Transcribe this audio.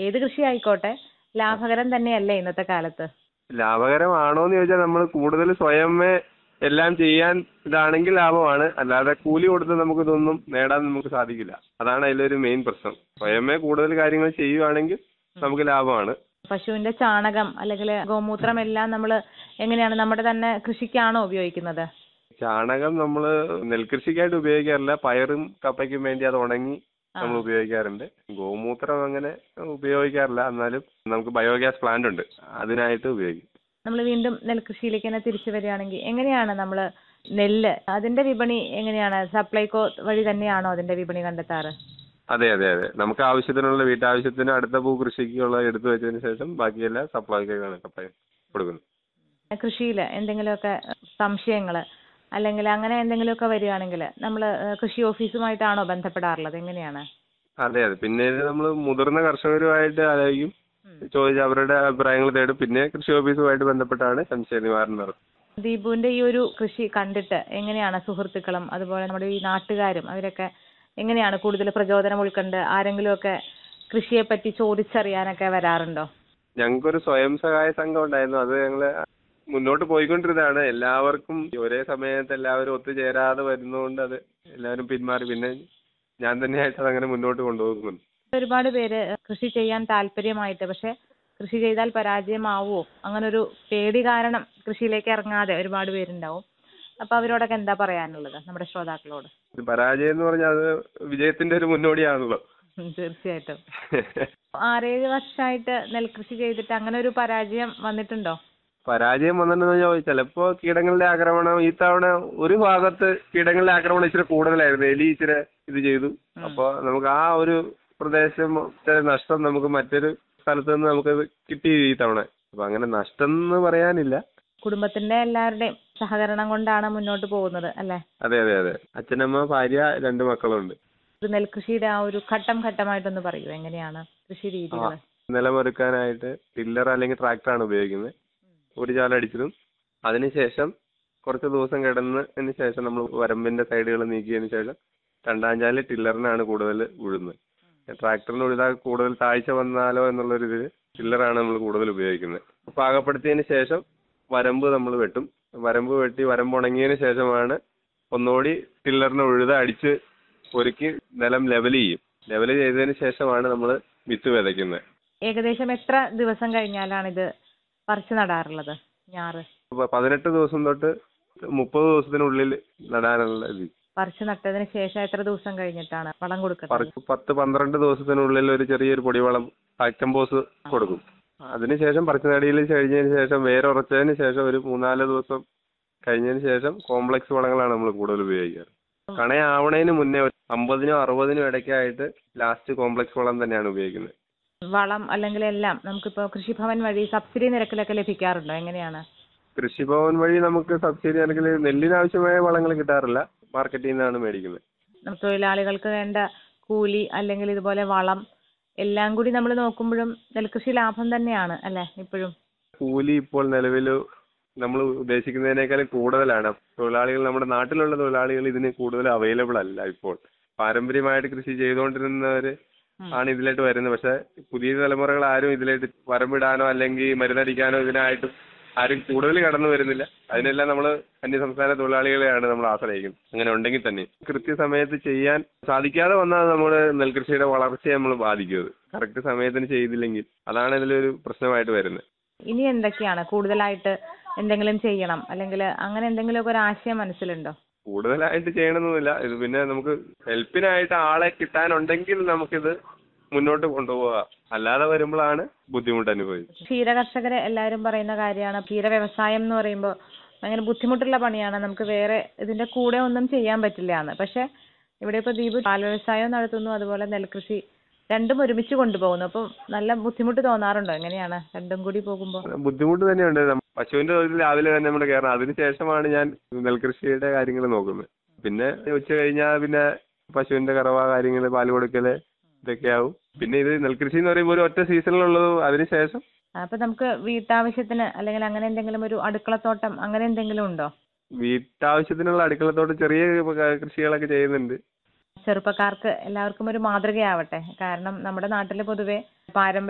ഏത് കൃഷി ആയിക്കോട്ടെ ലാഭകരം തന്നെയല്ലേ ഇന്നത്തെ കാലത്ത് ലാഭകരമാണോന്ന് ചോദിച്ചാൽ നമ്മൾ കൂടുതൽ സ്വയമേ എല്ലാം ചെയ്യാൻ ഇതാണെങ്കിൽ ലാഭമാണ് അല്ലാതെ കൂലി കൊടുത്ത് നമുക്ക് ഇതൊന്നും നേടാൻ നമുക്ക് സാധിക്കില്ല അതാണ് അതിലൊരു മെയിൻ പ്രശ്നം സ്വയമേ കൂടുതൽ കാര്യങ്ങൾ ചെയ്യുവാണെങ്കിൽ നമുക്ക് ലാഭമാണ് പശുവിന്റെ ചാണകം അല്ലെങ്കിൽ ഗോമൂത്രം എല്ലാം നമ്മൾ എങ്ങനെയാണ് നമ്മുടെ തന്നെ കൃഷിക്കാണോ ഉപയോഗിക്കുന്നത് ചാണകം നമ്മൾ നെൽകൃഷിക്കായിട്ട് ഉപയോഗിക്കാറില്ല പയറും കപ്പയ്ക്കും വേണ്ടി അത് ഉണങ്ങി നമ്മൾ ഉപയോഗിക്കാറുണ്ട് ഗോമൂത്രം അങ്ങനെ ഉപയോഗിക്കാറില്ല എന്നാലും നമുക്ക് ബയോഗ്യാസ് പ്ലാന്റ് ഉണ്ട് അതിനായിട്ട് ഉപയോഗിക്കും നമ്മൾ വീണ്ടും നെൽകൃഷിയിലേക്ക് തന്നെ തിരിച്ചു വരികയാണെങ്കിൽ എങ്ങനെയാണ് നമ്മൾ നെല്ല് അതിന്റെ വിപണി എങ്ങനെയാണ് സപ്ലൈകോ വഴി തന്നെയാണോ അതിന്റെ വിപണി കണ്ടെത്താറ് അതെ അതെ അതെ നമുക്ക് ആവശ്യത്തിനുള്ള വീട്ടാവശ്യത്തിന് അടുത്ത പൂ കൃഷിക്കുള്ള എടുത്തു വെച്ചതിന് ശേഷം ബാക്കിയെല്ലാം സപ്ലൈക്കാണ് സപ്ലൈ കൊടുക്കുന്നത് കൃഷിയിൽ എന്തെങ്കിലുമൊക്കെ സംശയങ്ങൾ അല്ലെങ്കിൽ അങ്ങനെ എന്തെങ്കിലുമൊക്കെ വരികയാണെങ്കിൽ നമ്മൾ കൃഷി ഓഫീസുമായിട്ടാണോ ബന്ധപ്പെടാറുള്ളത് എങ്ങനെയാണ് അതെ അതെ പിന്നെ നമ്മൾ മുതിർന്ന കർഷകരുമായിട്ട് ആലോചിക്കും ചോദിച്ച് അവരുടെ അഭിപ്രായങ്ങൾ തേടും പിന്നെ കൃഷി ഓഫീസുമായിട്ട് ബന്ധപ്പെട്ടാണ് സംശയ നിവാരണം നടത്തുന്നത് ദീപുവിന്റെ ഈ ഒരു കൃഷി കണ്ടിട്ട് എങ്ങനെയാണ് സുഹൃത്തുക്കളും അതുപോലെ നമ്മുടെ ഈ നാട്ടുകാരും അവരൊക്കെ എങ്ങനെയാണ് കൂടുതൽ പ്രചോദനം ഉൾക്കൊണ്ട് ആരെങ്കിലുമൊക്കെ കൃഷിയെ പറ്റി ചോദിച്ചറിയാനൊക്കെ വരാറുണ്ടോ ഞങ്ങൾക്കൊരു സ്വയം സഹായ സംഘം ഉണ്ടായിരുന്നു അത് ഞങ്ങൾ മുന്നോട്ട് പോയിക്കൊണ്ടിരുന്നതാണ് എല്ലാവർക്കും ഒരേ സമയത്ത് എല്ലാവരും ഒത്തുചേരാതെ വരുന്നതുകൊണ്ട് അത് എല്ലാവരും പിന്മാറി പിന്നെ ഞാൻ തന്നെയായിട്ട് അതങ്ങനെ മുന്നോട്ട് കൊണ്ടുപോകുന്നുണ്ട് ഒരുപാട് പേര് കൃഷി ചെയ്യാൻ താല്പര്യമായിട്ട് പക്ഷെ കൃഷി ചെയ്താൽ പരാജയമാവോ അങ്ങനെ ഒരു പേടി കാരണം കൃഷിയിലേക്ക് ഇറങ്ങാതെ ഒരുപാട് പേരുണ്ടാവും അപ്പൊ അവരോടൊക്കെ എന്താ പറയാനുള്ളത് നമ്മുടെ ശ്രോതാക്കളോട് ഇത് പരാജയം എന്ന് പറഞ്ഞാൽ അത് വിജയത്തിന്റെ ഒരു മുന്നോടിയാണല്ലോ ഉം, തീർച്ചയായിട്ടും ആറേഴ് വർഷമായിട്ട് നെൽകൃഷി ചെയ്തിട്ട് അങ്ങനെ ഒരു പരാജയം വന്നിട്ടുണ്ടോ പരാജയം വന്നിട്ടുണ്ടെന്ന് ചോദിച്ചാൽ ചിലപ്പോ കീടങ്ങളുടെ ആക്രമണം ഈ തവണ ഒരു ഭാഗത്ത് കീടങ്ങളുടെ ആക്രമണം ഇച്ചിരി കൂടുതലായിരുന്നു എലി ഇച്ചിരി ഇത് ചെയ്തു അപ്പൊ നമുക്ക് ആ ഒരു പ്രദേശം ഇച്ചിരി നഷ്ടം നമുക്ക് മറ്റൊരു സ്ഥലത്ത് നിന്ന് നമുക്ക് കിട്ടി ഈ തവണ അപ്പൊ അങ്ങനെ നഷ്ടം എന്ന് പറയാനില്ല കുടുംബത്തിന്റെ എല്ലാവരുടെയും സഹകരണം കൊണ്ടാണ് മുന്നോട്ട് പോകുന്നത് അല്ലെ അതെ അതെ അതെ അച്ഛനമ്മ ഭാര്യ രണ്ട് മക്കളുണ്ട് ഇത് നെൽകൃഷിയുടെ ആ ഒരു ഘട്ടം ഘട്ടമായിട്ടൊന്ന് പറയൂ എങ്ങനെയാണ് കൃഷി രീതികൾ നിലമൊരുക്കാനായിട്ട് ടില്ലർ അല്ലെങ്കിൽ ട്രാക്ടറാണ് ഉപയോഗിക്കുന്നത് ഒരു ചാല അടിച്ചതും അതിനുശേഷം കുറച്ച് ദിവസം കിടന്നതിന് ശേഷം നമ്മൾ വരമ്പിന്റെ സൈഡുകൾ നീക്കിയതിന് ശേഷം രണ്ടാം ചാല് ടില്ലറിനാണ് കൂടുതൽ ഉഴുന്നത് ട്രാക്ടറിന് ഉഴുതാൽ കൂടുതൽ താഴ്ച വന്നാലോ എന്നുള്ളൊരു ഇതിൽ ടില്ലറാണ് നമ്മൾ കൂടുതൽ ഉപയോഗിക്കുന്നത് പാകപ്പെടുത്തിയതിന് ശേഷം വരമ്പ് നമ്മൾ വെട്ടും വരമ്പ് വെട്ടി വരമ്പ് ഉണങ്ങിയതിന് ശേഷമാണ് ഒന്നുകൂടി ടില്ലറിന് ഉഴുത അടിച്ച് ഒരുക്കി നിലം ലെവൽ ചെയ്യും ലെവൽ ചെയ്തതിന് ശേഷമാണ് നമ്മൾ വിത്ത് വിതയ്ക്കുന്നത് ഏകദേശം എത്ര ദിവസം കഴിഞ്ഞാലാണ് ഇത് പറിച്ചു നടാറുള്ളത് ഞാറ് അപ്പൊ പതിനെട്ട് ദിവസം തൊട്ട് മുപ്പത് ദിവസത്തിനുള്ളിൽ നടാനുള്ള ഇത് പറിച്ചു നട്ടതിന് ശേഷം എത്ര ദിവസം കഴിഞ്ഞിട്ടാണ് വളം കൊടുക്കുന്നത് പറിച്ച് പത്ത് പന്ത്രണ്ട് ദിവസത്തിനുള്ളിൽ ഒരു ചെറിയൊരു പൊടിവളം ആക്ടംബോസ് കൊടുക്കും അതിനുശേഷം പറിച്ചു നടിയിൽ കഴിഞ്ഞതിന് ശേഷം വേര് ഉറച്ചതിന് ശേഷം ഒരു മൂന്നാല് ദിവസം കഴിഞ്ഞതിന് ശേഷം കോംപ്ലക്സ് വളങ്ങളാണ് നമ്മൾ കൂടുതൽ ഉപയോഗിക്കാറ് കണയാവണതിന് മുന്നേ ഒരു അമ്പതിനും അറുപതിനും ഇടയ്ക്കായിട്ട് ലാസ്റ്റ് കോംപ്ലക്സ് വളം തന്നെയാണ് ഉപയോഗിക്കുന്നത് വളം അല്ലെങ്കിൽ എല്ലാം നമുക്കിപ്പോ കൃഷിഭവൻ വഴി സബ്സിഡി നിരക്കിലൊക്കെ ലഭിക്കാറുണ്ടോ എങ്ങനെയാണ് കൃഷിഭവൻ വഴി നമുക്ക് സബ്സിഡി അല്ലെങ്കിൽ നെല്ലിന് ആവശ്യമായ വളങ്ങൾ കിട്ടാറില്ല മാർക്കറ്റിൽ നിന്നാണ് മേടിക്കുന്നത് നമുക്ക് തൊഴിലാളികൾക്ക് വേണ്ട കൂലി അല്ലെങ്കിൽ ഇതുപോലെ വളം എല്ലാം കൂടി നമ്മൾ നോക്കുമ്പോഴും നെൽകൃഷി ലാഭം തന്നെയാണ് അല്ലെ ഇപ്പോഴും കൂലി ഇപ്പോൾ നിലവിൽ നമ്മൾ ഉദ്ദേശിക്കുന്നതിനേക്കാളും കൂടുതലാണ് തൊഴിലാളികൾ നമ്മുടെ നാട്ടിലുള്ള തൊഴിലാളികൾ ഇതിന് കൂടുതൽ അവൈലബിൾ അല്ല ഇപ്പോൾ പാരമ്പര്യമായിട്ട് കൃഷി ചെയ്തുകൊണ്ടിരുന്നവര് ആണ് ഇതിലോട്ട് വരുന്നത് പക്ഷെ പുതിയ തലമുറകൾ ആരും ഇതിലോട്ട് വരമ്പിടാനോ അല്ലെങ്കിൽ മരുന്നടിക്കാനോ ഇതിനായിട്ട് ആരും കൂടുതൽ കടന്നു വരുന്നില്ല അതിനെല്ലാം നമ്മൾ അന്യസംസ്ഥാന തൊഴിലാളികളെയാണ് നമ്മൾ ആശ്രയിക്കുന്നത് അങ്ങനെ ഉണ്ടെങ്കിൽ തന്നെ കൃത്യസമയത്ത് ചെയ്യാൻ സാധിക്കാതെ വന്നാൽ നമ്മുടെ നെൽകൃഷിയുടെ വളർച്ചയെ നമ്മൾ ബാധിക്കുന്നത് കറക്റ്റ് സമയത്തിന് ചെയ്തില്ലെങ്കിൽ അതാണ് ഇതിലൊരു പ്രശ്നമായിട്ട് വരുന്നത് ഇനി എന്തൊക്കെയാണ് കൂടുതലായിട്ട് എന്തെങ്കിലും ചെയ്യണം അല്ലെങ്കിൽ അങ്ങനെ എന്തെങ്കിലുമൊക്കെ ഒരു ആശയം മനസ്സിലുണ്ടോ കൂടുതലായിട്ട് ചെയ്യണമെന്നൊന്നുമില്ല ഇത് പിന്നെ നമുക്ക് ഹെൽപ്പിനായിട്ട് ആളെ കിട്ടാനുണ്ടെങ്കിൽ നമുക്കിത് മുന്നോട്ട് കൊണ്ടുപോകാം അല്ലാതെ വരുമ്പോഴാണ് ബുദ്ധിമുട്ട് അനുഭവിക്കുന്നത് ക്ഷീര കർഷകരെ എല്ലാവരും പറയുന്ന കാര്യമാണ് ക്ഷീര വ്യവസായം എന്ന് പറയുമ്പോൾ ഭയങ്കര ബുദ്ധിമുട്ടുള്ള പണിയാണ് നമുക്ക് വേറെ ഇതിന്റെ കൂടെ ഒന്നും ചെയ്യാൻ പറ്റില്ല എന്ന് പക്ഷെ ഇവിടെ ഇപ്പൊ ദീപ് പാൽ വ്യവസായം നടത്തുന്നു അതുപോലെ നെൽകൃഷി രണ്ടും ഒരുമിച്ച് കൊണ്ടുപോകുന്നു അപ്പം നല്ല ബുദ്ധിമുട്ട് തോന്നാറുണ്ടോ എങ്ങനെയാണ് രണ്ടും കൂടി പോകുമ്പോൾ ബുദ്ധിമുട്ട് തന്നെയുണ്ട് നമ്മ- പശുവിന്റെ തൊഴിൽ രാവിലെ തന്നെ നമ്മൾ കയറണം അതിനുശേഷമാണ് ഞാൻ നെൽകൃഷിയുടെ കാര്യങ്ങൾ നോക്കുന്നത് പിന്നെ ഉച്ച കഴിഞ്ഞാൽ പിന്നെ പശുവിന്റെ കറവ കാര്യങ്ങൾ പാല് കൊടുക്കല് ഇതൊക്കെയാവും പിന്നെ ഇത് നെൽകൃഷി എന്ന് പറയുമ്പോൾ ഒരു ഒറ്റ സീസണിലുള്ളത് അതിനുശേഷം അപ്പൊ നമുക്ക് വീട്ടാവശ്യത്തിന് അല്ലെങ്കിൽ അങ്ങനെ എന്തെങ്കിലും ഒരു അടുക്കളത്തോട്ടം അങ്ങനെ എന്തെങ്കിലും ഉണ്ടോ വീട്ടാവശ്യത്തിനുള്ള അടുക്കളത്തോട്ട് ചെറിയ കൃഷികളൊക്കെ ചെയ്യുന്നുണ്ട് ചെറുപ്പക്കാർക്ക് എല്ലാവർക്കും ഒരു മാതൃകയാവട്ടെ കാരണം നമ്മുടെ നാട്ടിൽ പൊതുവെ പാരമ്പര്യ